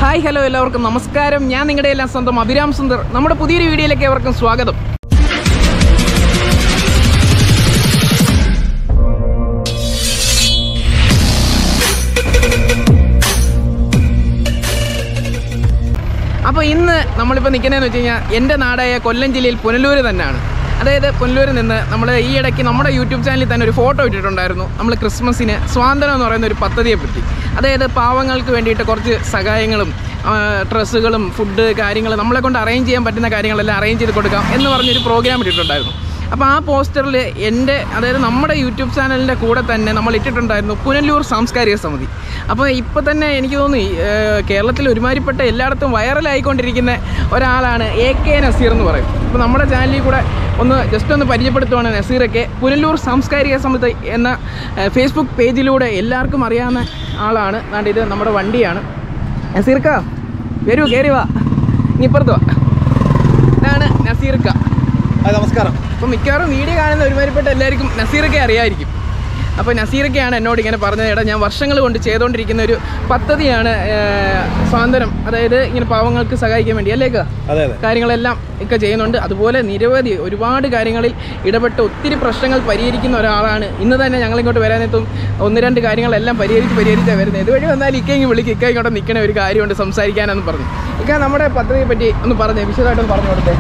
Hi hello എല്ലാവർക്കും നമസ്കാരം ഞാൻ നിങ്ങളുടെ എല്ലാം സ്വന്തം അഭിരാം സുന്ദർ നമ്മുടെ പുതിയൊരു വീഡിയോയിലേക്ക് ഏവർക്കും സ്വാഗതം അപ്പോൾ ഇന്ന് നമ്മളിപ്പോൾ നിൽക്കുന്നതെന്ന് വെച്ച് കഴിഞ്ഞാൽ എൻ്റെ നാടായ കൊല്ലം ജില്ലയിൽ പുനലൂർ തന്നെയാണ് അതായത് പുനലൂരിൽ നിന്ന് നമ്മൾ ഈ ഇടയ്ക്ക് നമ്മുടെ യൂട്യൂബ് ചാനലിൽ തന്നെ ഒരു ഫോട്ടോ ഇട്ടിട്ടുണ്ടായിരുന്നു നമ്മൾ ക്രിസ്മസിന് സ്വാതന്ത്ര്യം എന്ന് പറയുന്ന ഒരു പദ്ധതിയെ പറ്റി അതായത് പാവങ്ങൾക്ക് വേണ്ടിയിട്ട് കുറച്ച് സഹായങ്ങളും ഡ്രസ്സുകളും ഫുഡ് കാര്യങ്ങൾ നമ്മളെ കൊണ്ട് അറേഞ്ച് ചെയ്യാൻ പറ്റുന്ന കാര്യങ്ങളെല്ലാം അറേഞ്ച് ചെയ്ത് കൊടുക്കാം എന്ന് പറഞ്ഞൊരു പ്രോഗ്രാം ഇട്ടിട്ടുണ്ടായിരുന്നു അപ്പോൾ ആ പോസ്റ്ററിൽ എൻ്റെ അതായത് നമ്മുടെ യൂട്യൂബ് ചാനലിൻ്റെ കൂടെ തന്നെ നമ്മൾ ഇട്ടിട്ടുണ്ടായിരുന്നു പുനലൂർ സാംസ്കാരിക സമിതി അപ്പോൾ ഇപ്പോൾ തന്നെ എനിക്ക് തോന്നി ഏഹ്, കേരളത്തിൽ ഒരുമാതിരിപ്പെട്ട എല്ലായിടത്തും വൈറലായിക്കൊണ്ടിരിക്കുന്ന ഒരാളാണ് എ കെ നസീർ എന്ന് പറയും അപ്പോൾ നമ്മുടെ ചാനലിൽ കൂടെ ഒന്ന് ജസ്റ്റ് ഒന്ന് പരിചയപ്പെടുത്തുവാണ് നസീറൊക്കെ പുനലൂർ സാംസ്കാരിക സമിതി എന്ന ഏഹ്, ഫേസ്ബുക്ക് പേജിലൂടെ എല്ലാവർക്കും അറിയാവുന്ന ആളാണ് അതുകൊണ്ട് ഇത് നമ്മുടെ വണ്ടിയാണ് നസീർക്ക വരൂ കയറി വാ ഇനി ഇപ്പുറത്ത് വാ ഇതാണ് നസീർക്ക ഹായ് നമസ്കാരം അപ്പോൾ മിക്കവാറും വീഡിയോ കാണുന്ന ഒരുമാതിരിപ്പെട്ട എല്ലാവർക്കും നസീറൊക്കെ അറിയായിരിക്കും അപ്പോൾ നസീറൊക്കെയാണ് എന്നോട് ഇങ്ങനെ പറഞ്ഞത് എടാ ഞാൻ വർഷങ്ങൾ കൊണ്ട് ചെയ്തുകൊണ്ടിരിക്കുന്ന ഒരു പദ്ധതിയാണ് ഏഹ്, സ്വാതന്ത്ര്യം അതായത് ഇങ്ങനെ പാവങ്ങൾക്ക് സഹായിക്കാൻ വേണ്ടി അല്ലേക്ക അതെ അതെ കാര്യങ്ങളെല്ലാം ഒക്കെ ചെയ്യുന്നുണ്ട് അതുപോലെ നിരവധി ഒരുപാട് കാര്യങ്ങളിൽ ഇടപെട്ട് ഒത്തിരി പ്രശ്നങ്ങൾ പരിഹരിക്കുന്ന ഒരാളാണ് ഇന്ന് തന്നെ ഞങ്ങൾ ഇങ്ങോട്ട് വരാനെത്തും ഒന്ന് രണ്ട് കാര്യങ്ങളെല്ലാം പരിഹരിച്ച് പരിഹരിച്ചാണ് വരുന്നത് ഇതുവഴി വന്നാൽ ഇക്കെങ്കിൽ വിളിക്ക് ഇക്ക ഇങ്ങോട്ട് നിൽക്കണ ഒരു കാര്യമുണ്ട് സംസാരിക്കാനെന്ന് പറഞ്ഞു ഇക്ക നമ്മുടെ പദ്ധതിയെ പറ്റി ഒന്ന് പറഞ്ഞേ വിശദമായിട്ടൊന്ന് പറഞ്ഞു കൊടുത്തേ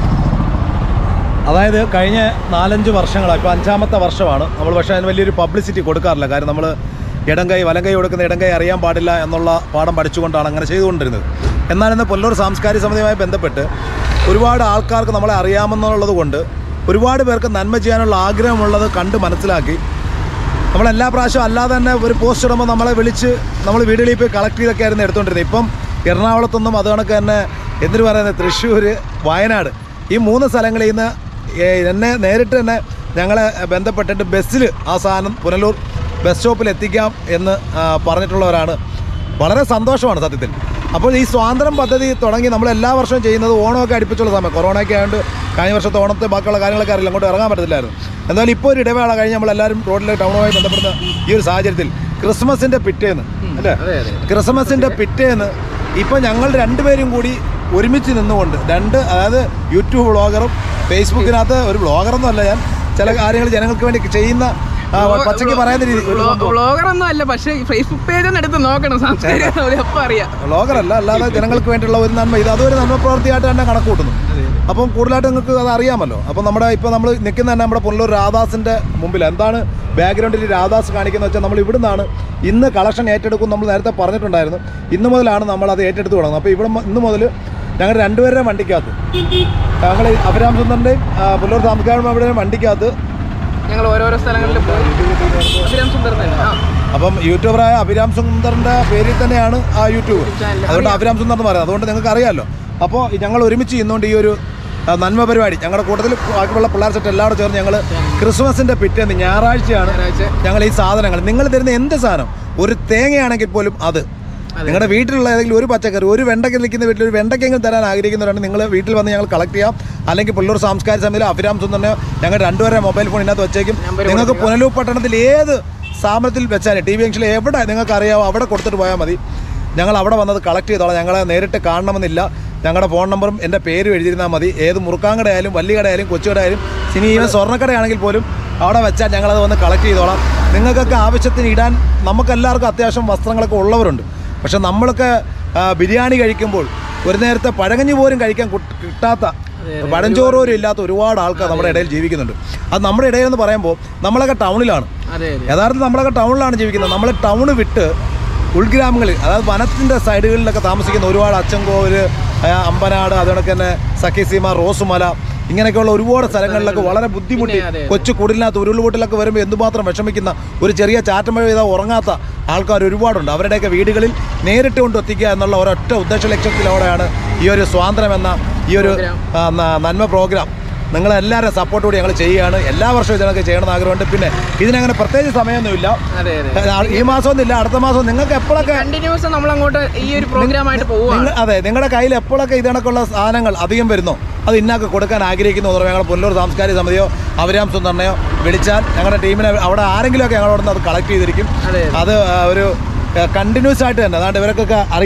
അതായത് കഴിഞ്ഞ നാലഞ്ച് വർഷങ്ങളാണ് ഇപ്പോൾ അഞ്ചാമത്തെ വർഷമാണ് നമ്മൾ പക്ഷേ അതിന് വലിയൊരു പബ്ലിസിറ്റി കൊടുക്കാറില്ല കാര്യം നമ്മൾ ഇടം കൈ വലം കൈ കൊടുക്കുന്ന ഇടം കൈ അറിയാൻ പാടില്ല എന്നുള്ള പാഠം പഠിച്ചുകൊണ്ടാണ് അങ്ങനെ ചെയ്തുകൊണ്ടിരുന്നത് എന്നാൽ ഇന്ന് പുല്ലൂർ സാംസ്കാരിക സമിതിയുമായി ബന്ധപ്പെട്ട് ഒരുപാട് ആൾക്കാർക്ക് നമ്മളെ അറിയാമെന്നുള്ളത് കൊണ്ട് ഒരുപാട് പേർക്ക് നന്മ ചെയ്യാനുള്ള ആഗ്രഹമുള്ളത് കണ്ട് മനസ്സിലാക്കി നമ്മൾ എല്ലാ പ്രാവശ്യവും അല്ലാതെ തന്നെ ഒരു പോസ്റ്റ് ഇടുമ്പോൾ നമ്മളെ വിളിച്ച് നമ്മൾ വീടുകളിൽ പോയി കളക്ട് ചെയ്തൊക്കെ ആയിരുന്നു എടുത്തുകൊണ്ടിരുന്നത് ഇപ്പം എറണാകുളത്തൊന്നും അത് കണക്ക് തന്നെ എന്തിനു പറയുന്നത് തൃശ്ശൂർ വയനാട് ഈ മൂന്ന് സ്ഥലങ്ങളിൽ നിന്ന് ഏ, എന്നെ നേരിട്ട് തന്നെ ഞങ്ങളെ ബന്ധപ്പെട്ടിട്ട് ബസ്സിൽ ആ സാധനം പുനലൂർ ബസ് സ്റ്റോപ്പിൽ എത്തിക്കാം എന്ന് ആ, പറഞ്ഞിട്ടുള്ളവരാണ് വളരെ സന്തോഷമാണ് സത്യത്തിൽ അപ്പോൾ ഈ സ്വാതന്ത്ര്യം പദ്ധതി തുടങ്ങി നമ്മൾ എല്ലാ വർഷവും ചെയ്യുന്നത് ഓണമൊക്കെ അടുപ്പിച്ചുള്ള സമയം കൊറോണയൊക്കെ ആയതുകൊണ്ട് കഴിഞ്ഞ വർഷത്തെ ഓണത്തെ ബാക്കിയുള്ള കാര്യങ്ങളൊക്കെ അറിയില്ല അങ്ങോട്ട് ഇറങ്ങാൻ പറ്റത്തില്ലായിരുന്നു എന്തായാലും ഇപ്പോൾ ഒരു ഇടവേള കഴിഞ്ഞ് നമ്മളെല്ലാവരും റോഡിലെ ടൗണുമായി ബന്ധപ്പെടുന്ന ഈ ഒരു സാഹചര്യത്തിൽ ക്രിസ്മസിൻ്റെ പിറ്റേന്ന് അല്ലേ അതെ അതെ ക്രിസ്മസിൻ്റെ പിറ്റേന്ന് ഇപ്പോൾ ഞങ്ങൾ രണ്ടുപേരും കൂടി ഒരുമിച്ച് നിന്നുകൊണ്ട് രണ്ട് അതായത് യൂട്യൂബ് വ്ളോഗറും ഫേസ്ബുക്കിനകത്ത് ഒരു വ്ളോഗറൊന്നും അല്ല ഞാൻ ചില കാര്യങ്ങൾ ജനങ്ങൾക്ക് വേണ്ടി ചെയ്യുന്ന ആ, പച്ചയ്ക്ക് പറയുന്ന രീതി ഒരു സംഭവം. വ്ളോഗർ ഒന്നും അല്ല പക്ഷേ ഫേസ്ബുക്ക് പേജ് ഒന്ന് എടുത്ത് നോക്കണം സാംസ്കാരിക സമിതി അപ്പം അറിയാം വ്ളോഗറല്ല അല്ലാതെ ജനങ്ങൾക്ക് വേണ്ടിയുള്ള ഒരു നന്മ ഇത് അതൊരു നന്മ പ്രവൃത്തിയായിട്ട് തന്നെ കണക്ക് കൂട്ടുന്നു അപ്പം കൂടുതലായിട്ട് നിങ്ങൾക്ക് അത് അറിയാമല്ലോ അപ്പം നമ്മുടെ ഇപ്പോൾ നമ്മൾ നിൽക്കുന്ന തന്നെ നമ്മുടെ പുനലൂർ രാധാസിൻ്റെ മുമ്പിൽ എന്താണ് ബാക്ക്ഗ്രൗണ്ടിൽ രാധാസ് കാണിക്കുന്നത് വെച്ചാൽ നമ്മൾ ഇവിടുന്നാണ് ഇന്ന് കളക്ഷൻ ഏറ്റെടുക്കും നമ്മൾ നേരത്തെ പറഞ്ഞിട്ടുണ്ടായിരുന്നു ഇന്ന് മുതലാണ് നമ്മൾ അത് ഏറ്റെടുത്ത് തുടങ്ങുന്നത് അപ്പോൾ ഇവിടെ മു- ഇന്ന് മുതൽ ഞങ്ങൾ രണ്ടുപേരുടെ വണ്ടിക്കകത്ത് ഞങ്ങൾ അഭിരാം സുന്ദറിൻ്റെയും പുനലൂർ താമസക്കാരുടെയും വണ്ടിക്കകത്ത് ഞങ്ങൾ ഓരോരോ സ്ഥലങ്ങളിൽ പോയി അഭിരാം സുന്ദർ തന്നെ ആ അപ്പം യൂട്യൂബറായ അഭിരാം സുന്ദറിന്റെ പേരിൽ തന്നെയാണ് ആ യൂട്യൂബ് ചാനൽ. അതുകൊണ്ട് അഭിരാം സുന്ദർ എന്ന് പറയുന്നത് അതുകൊണ്ട് നിങ്ങൾക്ക് അറിയാമല്ലോ അപ്പോൾ ഞങ്ങൾ ഒരുമിച്ച് ഇന്നുകൊണ്ട് ഈ ഒരു ആ, നന്മ പരിപാടി ഞങ്ങളുടെ കൂട്ടത്തിൽ ബാക്കിയുള്ള പിള്ളേർ സെറ്റ് എല്ലാവരും ചേർന്ന് ഞങ്ങൾ ക്രിസ്മസിന്റെ പിറ്റേന്ന് ഞായറാഴ്ചയാണ് ഞായറാഴ്ച. ഞങ്ങൾ ഈ സാധനങ്ങൾ നിങ്ങൾ തരുന്ന എന്ത് സാധനം ഒരു തേങ്ങയാണെങ്കിൽ പോലും അത് നിങ്ങളുടെ വീട്ടിലുള്ള ഏതെങ്കിലും ഒരു പച്ചക്കറി ഒരു വെണ്ടയ്ക്ക് നിൽക്കുന്ന വീട്ടിൽ ഒരു വെണ്ടയ്ക്കെങ്കിലും തരാൻ ആഗ്രഹിക്കുന്നവരാണ് നിങ്ങൾ വീട്ടിൽ വന്ന് ഞങ്ങൾ കളക്ട് ചെയ്യാം അല്ലെങ്കിൽ പുല്ലൂർ സാംസ്കാരിക സമിതിയിലെ അഭിരാം സുന്ദറിനെയോ ഞങ്ങൾ രണ്ടുപേരെ മൊബൈൽ ഫോൺ ഇതിനകത്ത് വെച്ചേക്കും നമ്പർ നിങ്ങൾക്ക് പുനലൂർ പട്ടണത്തിൽ ഏത് സ്ഥാപനത്തിൽ വെച്ചാൽ ടി വി ജംഗ്ഷനിൽ എവിടെ നിങ്ങൾക്ക് അറിയാമോ അവിടെ കൊടുത്തിട്ട് പോയാൽ മതി ഞങ്ങൾ അവിടെ വന്നത് കളക്ട് ചെയ്തോളാം ഞങ്ങളെ നേരിട്ട് കാണണമെന്നില്ല ഞങ്ങളുടെ ഫോൺ നമ്പറും എൻ്റെ പേരും എഴുതിയിരുന്നാൽ മതി ഏത് മുറുക്കാങ്കട ആയാലും വലിയ കടയായാലും കൊച്ചുകട ആയാലും ഇനി ഈവൻ സ്വർണ്ണക്കടയാണെങ്കിൽ പോലും അവിടെ വെച്ചാൽ ഞങ്ങളത് വന്ന് കളക്ട് ചെയ്തോളാം നിങ്ങൾക്കൊക്കെ ആവശ്യത്തിന് ഇടാൻ നമുക്കെല്ലാവർക്കും അത്യാവശ്യം വസ്ത്രങ്ങളൊക്കെ ഉള്ളവരുണ്ട് പക്ഷെ നമ്മളൊക്കെ ആ, ബിരിയാണി കഴിക്കുമ്പോൾ ഒരു നേരത്തെ പഴകഞ്ഞി പോലും കഴിക്കാൻ കുട്ട്- കിട്ടാത്ത പഴഞ്ചോറ് പോലും ഇല്ലാത്ത ഒരുപാട് ആൾക്കാർ നമ്മുടെ ഇടയിൽ ജീവിക്കുന്നുണ്ട് അത് നമ്മുടെ ഇടയിൽ എന്ന് പറയുമ്പോൾ നമ്മളൊക്കെ ടൗണിലാണ് അതെ അതെ യഥാർത്ഥത്തിൽ നമ്മളൊക്കെ ടൗണിലാണ് ജീവിക്കുന്നത് നമ്മൾ ടൗൺ വിട്ട് ഉൾഗ്രാമങ്ങളിൽ അതായത് വനത്തിൻ്റെ സൈഡുകളിലൊക്കെ താമസിക്കുന്ന ഒരുപാട് അച്ചൻകോവിൽ അമ്പനാട് അതുകണക്ക് തന്നെ സഖീസീമ റോസുമല ഇങ്ങനെയൊക്കെയുള്ള ഒരുപാട് സ്ഥലങ്ങളിലൊക്കെ വളരെ ബുദ്ധിമുട്ടി പിന്നെ അതെ, അതെ. കൊച്ചു കുടിലിനകത്ത് ഉരുൾപൊട്ടിലൊക്കെ വരുമ്പോൾ എന്തുമാത്രം വിഷമിക്കുന്ന ഒരു ചെറിയ ചാറ്റമഴ ചെയ്താൽ ഉറങ്ങാത്ത ആൾക്കാർ ഒരുപാടുണ്ട് അവരുടെയൊക്കെ വീടുകളിൽ നേരിട്ട് കൊണ്ട് എത്തിക്കുക എന്നുള്ള ഒരൊറ്റ ഉദ്ദേശ ലക്ഷ്യത്തിലൂടെയാണ് ഈ ഒരു സ്വാതന്ത്ര്യം എന്ന ഈ ഒരു പ്രോഗ്രാം. ആ, ന- നന്മ പ്രോഗ്രാം നിങ്ങളെല്ലാവരും സപ്പോർട്ടോടെ ഞങ്ങൾ ചെയ്യുകയാണ് എല്ലാ വർഷവും ഇതിനൊക്കെ ചെയ്യണമെന്ന് ആഗ്രഹമുണ്ട് പിന്നെ ഇതിനങ്ങനെ പ്രത്യേകിച്ച് സമയമൊന്നുമില്ല അതെ അതെ ഈ മാസമൊന്നുമില്ല അടുത്ത മാസം നിങ്ങൾക്ക് എപ്പോഴൊക്കെ കണ്ടിന്യൂസ് നമ്മൾ അങ്ങോട്ട് ഈ ഒരു പ്രോഗ്രാം ആയിട്ട് പോവുകയാണ് നിങ്ങൾ അതെ നിങ്ങളുടെ കയ്യിൽ എപ്പോഴൊക്കെ ഇതിനൊക്കെയുള്ള സാധനങ്ങൾ അധികം വരുന്നോ അത് ഇന്നൊക്കെ കൊടുക്കാൻ ആഗ്രഹിക്കുന്നു എന്ന് പറയുമ്പോൾ ഞങ്ങൾ പുല്ലൂർ സാംസ്കാരിക സമിതിയോ അവരാം സുന്ദറിനെയോ വിളിച്ചാൽ ഞങ്ങളുടെ ടീമിനെ അവിടെ ആരെങ്കിലുമൊക്കെ ഞങ്ങളോട് അത് കളക്ട് ചെയ്തിരിക്കും അതെ അത് ആ, ഒരു കണ്ടിന്യൂസ് ആയിട്ട് തന്നെ അതാണ്ട് ഇവർക്കൊക്കെ അറിയാം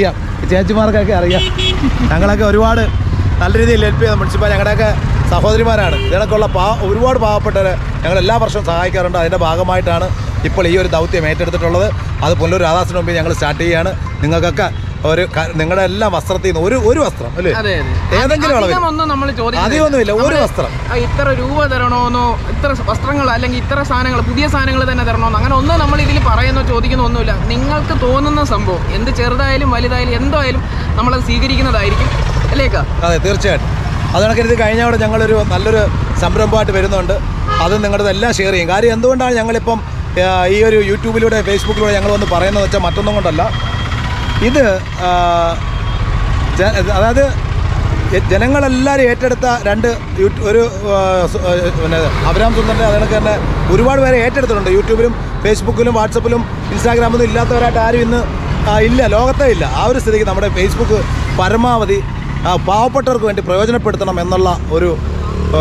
ചേച്ചിമാർക്കൊക്കെ അറിയാം ഞങ്ങളൊക്കെ ഒരുപാട് നല്ല രീതിയിൽ ഹെൽപ്പ് ചെയ്ത മുനിസിപ്പാലിറ്റി ഞങ്ങളുടെയൊക്കെ സഹോദരിമാരാണ് ഇതിനൊക്കെയുള്ള പാ ഒരുപാട് പാവപ്പെട്ടവരെ ഞങ്ങൾ എല്ലാ വർഷവും സഹായിക്കാറുണ്ട് അതിൻ്റെ ഭാഗമായിട്ടാണ് ഇപ്പോൾ ഈ ഒരു ദൗത്യം ഏറ്റെടുത്തിട്ടുള്ളത് അത് പുല്ലൂർ രാധാസിന് മുമ്പ് ഞങ്ങൾ സ്റ്റാർട്ട് ചെയ്യുകയാണ് നിങ്ങൾക്കൊക്കെ ഒരു ക- നിങ്ങളുടെ എല്ലാ വസ്ത്രത്തിൽ നിന്ന് ഒരു ഒരു വസ്ത്രം അല്ലേ അതെ അതെ ഏതെങ്കിലും അളവിൽ അധികം ഒന്നും നമ്മൾ അധികമൊന്നുമില്ല ഒരു വസ്ത്രം ഇത്ര രൂപ തരണോന്നോ ഇത്ര വസ്ത്രങ്ങൾ അല്ലെങ്കിൽ ഇത്ര സാധനങ്ങൾ പുതിയ സാധനങ്ങൾ തന്നെ തരണമെന്നോ അങ്ങനെ ഒന്നും നമ്മൾ ഇതിൽ പറയുന്നോ ചോദിക്കുന്നോ ഒന്നുമില്ല നിങ്ങൾക്ക് തോന്നുന്ന സംഭവം എന്ത് ചെറുതായാലും വലുതായാലും എന്തായാലും നമ്മളത് സ്വീകരിക്കുന്നതായിരിക്കും അല്ലേക്കാ അതെ തീർച്ചയായിട്ടും അത് കണക്കിന് ഇത് കഴിഞ്ഞവിടെ ഞങ്ങളൊരു നല്ലൊരു സംരംഭമായിട്ട് വരുന്നുണ്ട് അത് നിങ്ങളുടെ എല്ലാം ഷെയർ ചെയ്യും കാര്യം എന്തുകൊണ്ടാണ് ഞങ്ങളിപ്പം ആ, ഈ ഒരു യൂട്യൂബിലൂടെ ഫേസ്ബുക്കിലൂടെ ഞങ്ങൾ വന്ന് പറയുന്നത് വെച്ചാൽ മറ്റൊന്നും കൊണ്ടല്ല ഇത് ആ, ജ- അതായത് ജ- ജനങ്ങളെല്ലാവരും ഏറ്റെടുത്ത രണ്ട് യൂട്യൂ- ഒരു ആ, സു- ആ, പിന്നെ അബ്രാം സുന്ദറിൻ്റെ അതിനൊക്കെ തന്നെ ഒരുപാട് പേരെ ഏറ്റെടുത്തിട്ടുണ്ട് യൂട്യൂബിലും ഫേസ്ബുക്കിലും വാട്സപ്പിലും ഇൻസ്റ്റാഗ്രാമിലും ഇല്ലാത്തവരായിട്ട് ആരും ഇന്ന് ആ, ഇല്ല ലോകത്തേ ഇല്ല ആ ഒരു സ്ഥിതിക്ക് നമ്മുടെ ഫേസ്ബുക്ക് പരമാവധി ആ, പാവപ്പെട്ടവർക്ക് വേണ്ടി പ്രയോജനപ്പെടുത്തണം എന്നുള്ള ഒരു ആ,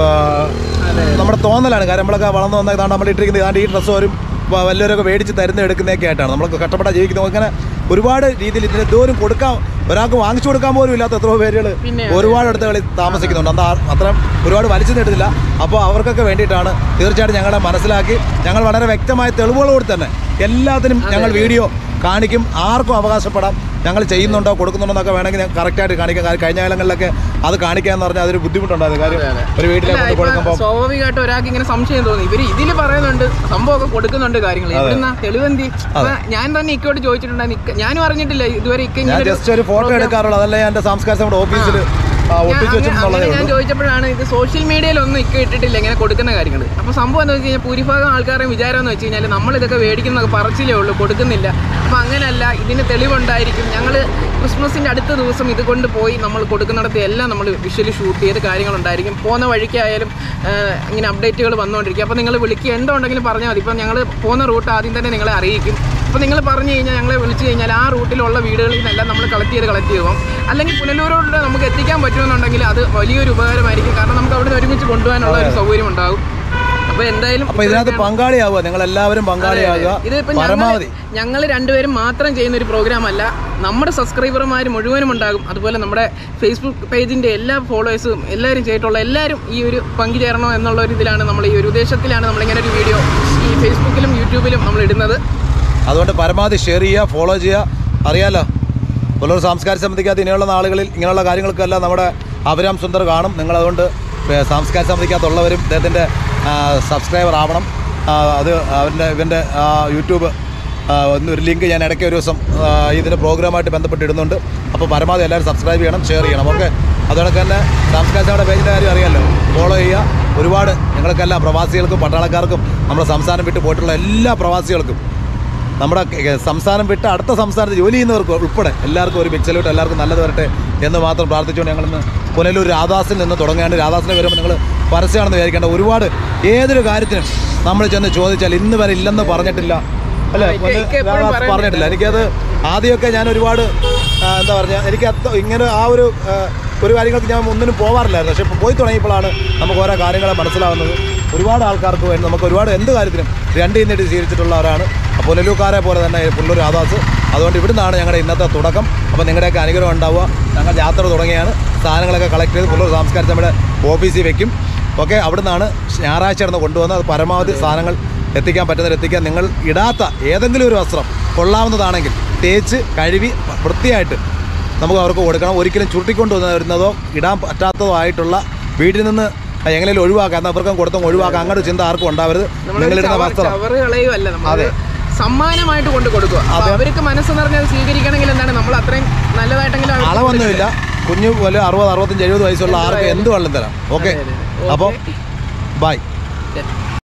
നമ്മുടെ തോന്നലാണ് കാര്യം നമ്മളൊക്കെ വളർന്നു വന്ന ഇതാണ് നമ്മൾ ഇട്ടിരിക്കുന്നത് ഇതാണ്ട് ഈ ഡ്രസ്സ് വരും വ- വല്ലവരൊക്കെ മേടിച്ച് തരുന്ന എടുക്കുന്നതൊക്കെ ആയിട്ടാണ് നമ്മളൊക്കെ കഷ്ടപ്പെട്ടാ ജീവിക്കുന്നത് അങ്ങനെ ഒരുപാട് രീതിയിൽ ഇതിന് ദൂരം കൊടുക്കാൻ ഒരാൾക്ക് വാങ്ങിച്ചു കൊടുക്കാൻ പോലും ഇല്ലാത്ത എത്രയോ പേരുകൾ പിന്നെ ഒരുപാട് അടുത്തുകളിൽ താമസിക്കുന്നുണ്ട് അന്ന് ആ- അത്രയും ഒരുപാട് വലിച്ചു നീട്ടുന്നില്ല അപ്പോൾ അവർക്കൊക്കെ വേണ്ടിയിട്ടാണ് തീർച്ചയായിട്ടും ഞങ്ങളെ മനസ്സിലാക്കി ഞങ്ങൾ വളരെ വ്യക്തമായ തെളിവുകളോട് തന്നെ എല്ലാത്തിനും ഞങ്ങൾ വീഡിയോ കാണിക്കും ആർക്കും അവകാശപ്പെടാം ഞങ്ങൾ ചെയ്യുന്നുണ്ടോ കൊടുക്കുന്നുണ്ടോ എന്നൊക്കെ വേണമെങ്കിൽ ഞാൻ കറക്റ്റായിട്ട് കാണിക്കാം കാര്യം കഴിഞ്ഞ കാലങ്ങളിലൊക്കെ അത് കാണിക്കാന്ന് പറഞ്ഞാൽ അതൊരു ബുദ്ധിമുട്ടുണ്ടായിരുന്നു കാര്യം ഒരു വീട്ടിലേക്ക് ഇല്ല, കൊണ്ട് ഇപ്പൊ കൊടുക്കുമ്പോൾ സ്വാഭാവികമായിട്ട് ഒരാൾക്ക് ഇങ്ങനെ സംശയം തോന്നി ഇവര് ഇതിൽ പറയുന്നുണ്ട് സംഭവമൊക്കെ കൊടുക്കുന്നുണ്ട് കാര്യങ്ങൾ എവിടുന്ന തെളിവെന്തി അപ്പൊ ഞാൻ തന്നെ ഇക്കോട്ട് ചോദിച്ചിട്ടുണ്ടായിരുന്നു ഇക്ക- ഞാനും അറിഞ്ഞിട്ടില്ല ഇതുവരെ ഇക്ക ഞാൻ ഇങ്ങനെ ഒരു ജസ്റ്റ് ഒരു ഫോട്ടോ എടുക്കാറുള്ളൂ അതല്ല ഞാൻ എൻ്റെ സാംസ്കാരിക നമ്മുടെ ഓഫീസിൽ ഞാൻ ഒട്ടിച്ചു അങ്ങനെ- വെച്ചിട്ടുള്ളതേ അങ്ങനെ ഞാൻ ഉള്ളൂ ചോദിച്ചപ്പോഴാണ് ഇത് സോഷ്യൽ മീഡിയയിലൊന്നും ഇക്ക ഇട്ടിട്ടില്ല ഇങ്ങനെ കൊടുക്കുന്ന കാര്യങ്ങൾ അപ്പോൾ സംഭവം എന്താ വെച്ച് കഴിഞ്ഞാൽ ഭൂരിഭാഗം ആൾക്കാരുടെ വിചാരം എന്ന് വെച്ച് കഴിഞ്ഞാൽ നമ്മൾ ഇതൊക്കെ മേടിക്കുന്നതൊക്കെ പറച്ചിലേ ഉള്ളൂ കൊടുക്കുന്നില്ല അപ്പോൾ അങ്ങനെയല്ല ഇതിന് തെളിവുണ്ടായിരിക്കും ഞങ്ങൾ ക്രിസ്മസിൻ്റെ അടുത്ത ദിവസം ഇത് കൊണ്ട് പോയി നമ്മൾ കൊടുക്കുന്നിടത്ത് എല്ലാം നമ്മൾ വിഷ്വലി ഷൂട്ട് ചെയ്ത് കാര്യങ്ങളുണ്ടായിരിക്കും പോകുന്ന വഴിക്കായാലും ആ, ഇങ്ങനെ അപ്ഡേറ്റുകൾ വന്നുകൊണ്ടിരിക്കും അപ്പോൾ നിങ്ങൾ വിളിക്കുക എന്തുണ്ടെങ്കിലും പറഞ്ഞാൽ മതി ഇപ്പം ഞങ്ങൾ പോകുന്ന റൂട്ട് ആദ്യം തന്നെ നിങ്ങളെ അറിയിക്കും അപ്പോൾ നിങ്ങൾ പറഞ്ഞു കഴിഞ്ഞാൽ ഞങ്ങളെ വിളിച്ചു കഴിഞ്ഞാൽ ആ റൂട്ടിലുള്ള വീടുകളിൽ നിന്നെല്ലാം നമ്മൾ കളക്ട് ചെയ്ത് കളക്ട് ചെയ്ത് പോകും അല്ലെങ്കിൽ പുനലൂരോട് നമുക്ക് എത്തിക്കാൻ പറ്റുമെന്നുണ്ടെങ്കിൽ അത് വലിയൊരു ഉപകാരമായിരിക്കും കാരണം നമുക്ക് അവിടെ നിന്ന് ഒരുമിച്ച് കൊണ്ടുപോകാനുള്ള ഒരു സൗകര്യം ഉണ്ടാകും അപ്പോൾ എന്തായാലും അപ്പൊ ഇതിനകത്ത് പങ്കാളിയാവുക നിങ്ങൾ എല്ലാവരും പങ്കാളിയാകുക ഇതിപ്പോ പരമാവധി ഞങ്ങൾ രണ്ടുപേരും മാത്രം ചെയ്യുന്ന ഒരു പ്രോഗ്രാം അല്ല നമ്മുടെ സബ്സ്ക്രൈബർമാർ മുഴുവനും ഉണ്ടാകും അതുപോലെ നമ്മുടെ ഫേസ്ബുക്ക് പേജിന്റെ എല്ലാ ഫോളോവേഴ്സും എല്ലാവരും ചെയ്തിട്ടുള്ള എല്ലാവരും ഈ ഒരു പങ്കുചേരണോ എന്നുള്ള ഒരു ഇതിലാണ് നമ്മൾ ഈ ഒരു ഉദ്ദേശത്തിലാണ് നമ്മളിങ്ങനെ ഒരു വീഡിയോ ഈ ഫേസ്ബുക്കിലും യൂട്യൂബിലും നമ്മൾ ഇടുന്നത് അതുകൊണ്ട് പരമാവധി ഷെയർ ചെയ്യുക ഫോളോ ചെയ്യുക അറിയാലോ പുലർ സാംസ്കാരിക സമിതിക്കകത്ത് ഇനിയുള്ള നാളുകളിൽ ഇങ്ങനെയുള്ള കാര്യങ്ങൾക്കെല്ലാം നമ്മുടെ അഭിരാം സുന്ദർ കാണും നിങ്ങളതുകൊണ്ട് ഏ, സാംസ്കാരിക സമിതിക്കകത്തുള്ളവരും ഇദ്ദേഹത്തിൻ്റെ സബ്സ്ക്രൈബർ ആവണം ആ, അത് അവൻ്റെ ഇവൻ്റെ യൂട്യൂബ് ആ, ഒന്ന് ഒരു ലിങ്ക് ഞാൻ ഇടയ്ക്ക് ഒരു ദിവസം ആ, ഇതിൻ്റെ പ്രോഗ്രാമായിട്ട് ബന്ധപ്പെട്ട് ഇടുന്നുണ്ട് അപ്പോൾ പരമാവധി എല്ലാവരും സബ്സ്ക്രൈബ് ചെയ്യണം ഷെയർ ചെയ്യണം ഓക്കെ അതുകൊണ്ടൊക്കെ തന്നെ സാംസ്കാരിക സമിതിയുടെ പേജിൻ്റെ കാര്യം അറിയാമല്ലോ ഫോളോ ചെയ്യുക ഒരുപാട് നിങ്ങൾക്കെല്ലാം പ്രവാസികൾക്കും പട്ടാളക്കാർക്കും നമ്മുടെ സംസ്ഥാനം വിട്ട് പോയിട്ടുള്ള എല്ലാ പ്രവാസികൾക്കും നമ്മുടെ കെ- സംസ്ഥാനം വിട്ട് അടുത്ത സംസ്ഥാനത്ത് ജോലി ചെയ്യുന്നവർക്ക് ഉൾപ്പെടെ എല്ലാവർക്കും ഒരു ബിഗ് സല്യൂട്ട് എല്ലാവർക്കും നല്ലത് വരട്ടെ എന്ന് മാത്രം പ്രാർത്ഥിച്ചുകൊണ്ട് ഞങ്ങളിന്ന് പുനലൂർ രാധാസിൽ നിന്ന് തുടങ്ങേണ്ട രാധാസിൽ വരുമ്പോൾ നിങ്ങൾ പരസ്യമാണെന്ന് വിചാരിക്കേണ്ട ഒരുപാട് ഏതൊരു കാര്യത്തിനും നമ്മൾ ചെന്ന് ചോദിച്ചാൽ ഇന്ന് വരെ ഇല്ലെന്ന് പറഞ്ഞിട്ടില്ല അല്ലേ ഇക്ക- ഇക്ക എപ്പോഴും രാധാസ് പറയുന്നുണ്ട്. പറഞ്ഞിട്ടില്ല എനിക്കത് ആദ്യമൊക്കെ ഞാൻ ഒരുപാട് ആ, എന്താ പറഞ്ഞാൽ എനിക്ക് അത്ര ഇങ്ങനെ ആ ഒരു ആ, ഒരു കാര്യങ്ങൾക്ക് ഞാൻ ഒന്നിനും പോകാറില്ലായിരുന്നു പക്ഷേ ഇപ്പോൾ പോയി തുടങ്ങിയപ്പോഴാണ് നമുക്ക് ഓരോ കാര്യങ്ങളെ മനസ്സിലാവുന്നത് ഒരുപാട് ആൾക്കാർക്ക് വേണ്ടി നമുക്ക് ഒരുപാട് എന്ത് കാര്യത്തിനും രണ്ട് ഇന്നിട്ട് സ്വീകരിച്ചിട്ടുള്ളവരാണ് അപ്പോൾ പുനലൂക്കാരെ പോലെ തന്നെ പുള്ളൂർ ആദാസ് അതുകൊണ്ട് ഇവിടുന്നാണ് ഞങ്ങളുടെ ഇന്നത്തെ തുടക്കം അപ്പോൾ നിങ്ങളുടെയൊക്കെ അനുഗ്രഹം ഉണ്ടാവുക ഞങ്ങൾ യാത്ര തുടങ്ങിയാണ് സാധനങ്ങളൊക്കെ കളക്ട് ചെയ്ത് പുള്ളൂർ സാംസ്കാരിക നമ്മുടെ ഓഫീസിൽ വെക്കും ഓക്കെ അവിടുന്നാണ് ഞായറാഴ്ച ഇടന്ന് കൊണ്ടുവന്ന് അത് പരമാവധി സാധനങ്ങൾ എത്തിക്കാൻ പറ്റുന്നവർ എത്തിക്കാൻ നിങ്ങൾ ഇടാത്ത ഏതെങ്കിലും ഒരു വസ്ത്രം കൊള്ളാവുന്നതാണെങ്കിൽ തേച്ച് കഴുകി വൃത്തിയായിട്ട് നമുക്ക് അവർക്ക് കൊടുക്കണം ഒരിക്കലും ചുരുട്ടിക്കൊണ്ട് വരുന്നതോ ഇടാൻ പറ്റാത്തതോ ആയിട്ടുള്ള വീട്ടിൽ നിന്ന് എങ്ങനെയും ഒഴിവാക്കാം എന്നാൽ അവർക്കും കൊടുത്തും ഒഴിവാക്കാം അങ്ങോട്ട് ചിന്ത ആർക്കും ഉണ്ടാവരുത് നിങ്ങളിടുന്ന വസ്ത്രം ചവറ് കളയുമല്ല നമ്മൾ സമ്മാനമായിട്ട് കൊണ്ട് കൊടുക്കുക അപ്പൊ അവർക്ക് മനസ്സ് നിറഞ്ഞത് സ്വീകരിക്കണമെങ്കിൽ എന്താണ് നമ്മൾ അത്രയും നല്ലതായിട്ടെങ്കിലും അവർക്ക് അളവൊന്നുമില്ല കുഞ്ഞു പോലെ അറുപത് അറുപത്തഞ്ച് എഴുപത് വയസ്സുള്ള ആർക്ക് എന്ത് വെള്ളം തരാം ഓക്കെ അതെ, അതെ. അപ്പോൾ ബൈ കൊടുക്കുക.